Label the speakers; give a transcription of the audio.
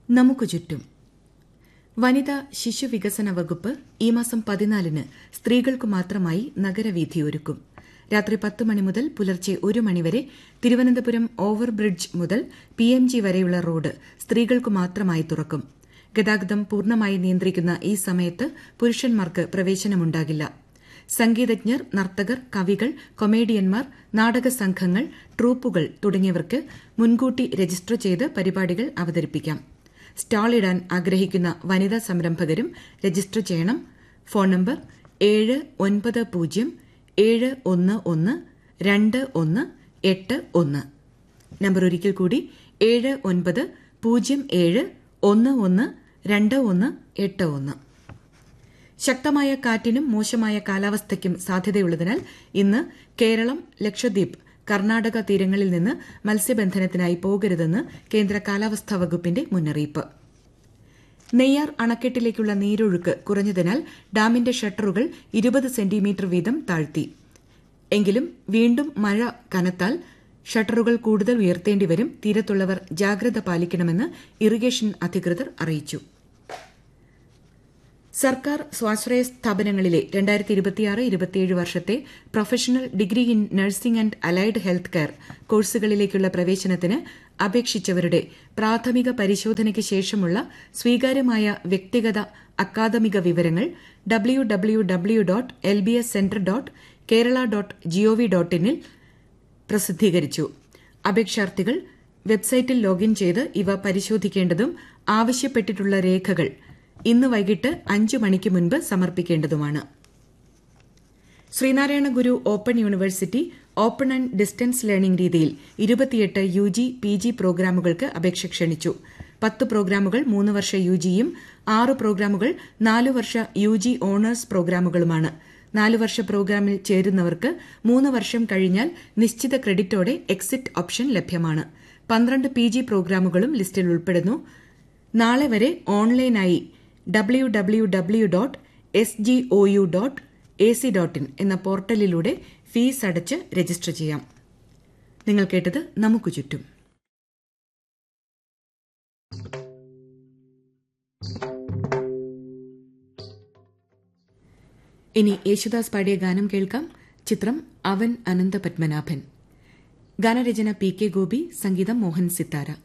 Speaker 1: നമുക്ക് ചുറ്റും വനിതാ ശിശു വികസന വകുപ്പ് ഈ മാസം പതിനാലിന് സ്ത്രീകൾക്കു മാത്രമായി നഗരവീഥിയൊരുക്കും രാത്രി പത്ത് മണി മുതൽ പുലർച്ചെ ഒരു മണിവരെ തിരുവനന്തപുരം ഓവർബ്രിഡ്ജ് മുതൽ പി എം ജി വരെയുള്ള റോഡ് സ്ത്രീകൾക്കു മാത്രമായി തുറക്കും ഗതാഗതം പൂർണ്ണമായി നിയന്ത്രിക്കുന്ന ഈ സമയത്ത് പുരുഷന്മാർക്ക് പ്രവേശനമുണ്ടാകില്ല സംഗീതജ്ഞർ നർത്തകർ കവികൾ കൊമേഡിയന്മാർ നാടക സംഘങ്ങൾ ട്രൂപ്പുകൾ തുടങ്ങിയവർക്ക് മുൻകൂട്ടി രജിസ്റ്റർ ചെയ്ത് പരിപാടികൾ അവതരിപ്പിക്കാം സ്റ്റാൾ ഇടാൻ ആഗ്രഹിക്കുന്ന വനിതാ സംരംഭകരും രജിസ്റ്റർ ചെയ്യണം ഫോൺ നമ്പർ ഏഴ് ഒൻപത് പൂജ്യം ഏഴ് ഒന്ന് ഒന്ന് രണ്ട് ഒന്ന് എട്ട് ഒന്ന് നമ്പർ ഒരിക്കൽ കൂടി ഏഴ് ഒൻപത് പൂജ്യം ഏഴ് ഒന്ന് ഒന്ന് രണ്ട് ഒന്ന് എട്ട് ഒന്ന് ശക്തമായ കാറ്റിനും മോശമായ കാലാവസ്ഥയ്ക്കും സാധ്യതയുള്ളതിനാൽ ഇന്ന് കേരളം ലക്ഷദ്വീപ് കർണാടക തീരങ്ങളിൽ നിന്ന് മത്സ്യബന്ധനത്തിനായി പോകരുതെന്ന് കേന്ദ്ര കാലാവസ്ഥാ വകുപ്പിന്റെ മുന്നറിയിപ്പ് നെയ്യാർ അണക്കെട്ടിലേക്കുള്ള നീരൊഴുക്ക് കുറഞ്ഞതിനാൽ ഡാമിന്റെ ഷട്ടറുകൾ ഇരുപത് സെന്റിമീറ്റർ വീതം താഴ്ത്തി എങ്കിലും വീണ്ടും മഴ കനത്താൽ ഷട്ടറുകൾ കൂടുതൽ ഉയർത്തേണ്ടിവരും തീരത്തുള്ളവർ ജാഗ്രത പാലിക്കണമെന്ന് ഇറിഗേഷൻ അധികൃതർ അറിയിച്ചു സർക്കാർ സ്വാശ്രയ സ്ഥാപനങ്ങളിലെ രണ്ടായിരത്തി ഇരുപത്തിയാറ് ഇരുപത്തിയേഴ് വർഷത്തെ professional degree in nursing and allied health care കോഴ്സുകളിലേക്കുള്ള പ്രവേശനത്തിന് അപേക്ഷിച്ചവരുടെ പ്രാഥമിക പരിശോധനയ്ക്ക് ശേഷമുള്ള സ്വീകാര്യമായ വ്യക്തിഗത അക്കാദമിക വിവരങ്ങൾ W W W dot L B S centre dot Kerala dot gov dot ഇനിൽ പ്രസിദ്ധീകരിച്ചു അപേക്ഷാർത്ഥികൾ വെബ്സൈറ്റിൽ ലോഗിൻ ചെയ്ത് ഇവ പരിശോധിക്കേണ്ടതും ആവശ്യപ്പെട്ടിട്ടുള്ള രേഖകൾ ഇന്ന് വൈകിട്ട് അഞ്ചു മണിക്ക് മുൻപ് സമർപ്പിക്കേണ്ടതുമാണ് Sreenarayana Guru open university open and distance learning രീതിയിൽ ഇരുപത്തിയെട്ട് യു ജി പി ജി പ്രോഗ്രാമുകൾക്ക് അപേക്ഷ ക്ഷണിച്ചു പത്ത് പ്രോഗ്രാമുകൾ മൂന്ന് വർഷ യു ജിയും ആറ് പ്രോഗ്രാമുകൾ നാലു വർഷ യു ജി ഓണേഴ്സ് പ്രോഗ്രാമുകളുമാണ് നാലു വർഷ പ്രോഗ്രാമിൽ ചേരുന്നവർക്ക് മൂന്ന് വർഷം കഴിഞ്ഞാൽ നിശ്ചിത ക്രെഡിറ്റോടെ എക്സിറ്റ് ഓപ്ഷൻ ലഭ്യമാണ് പന്ത്രണ്ട് പി ജി പ്രോഗ്രാമുകളും ലിസ്റ്റിൽ ഉൾപ്പെടുന്നു നാളെ വരെ ഓൺലൈനായി W W W dot S G O U dot A C dot in എന്ന പോർട്ടലിലൂടെ ഫീസ് അടച്ച് രജിസ്റ്റർ ചെയ്യാം നിങ്ങൾ കേട്ടത് നമുക്ക് ചുറ്റും ഇനി യേശുദാസ് പാടിയ ഗാനം കേൾക്കാം ചിത്രം അവൻ അനന്തപത്മനാഭൻ ഗാനരചന പി കെ ഗോപി സംഗീതം മോഹൻ സിത്താര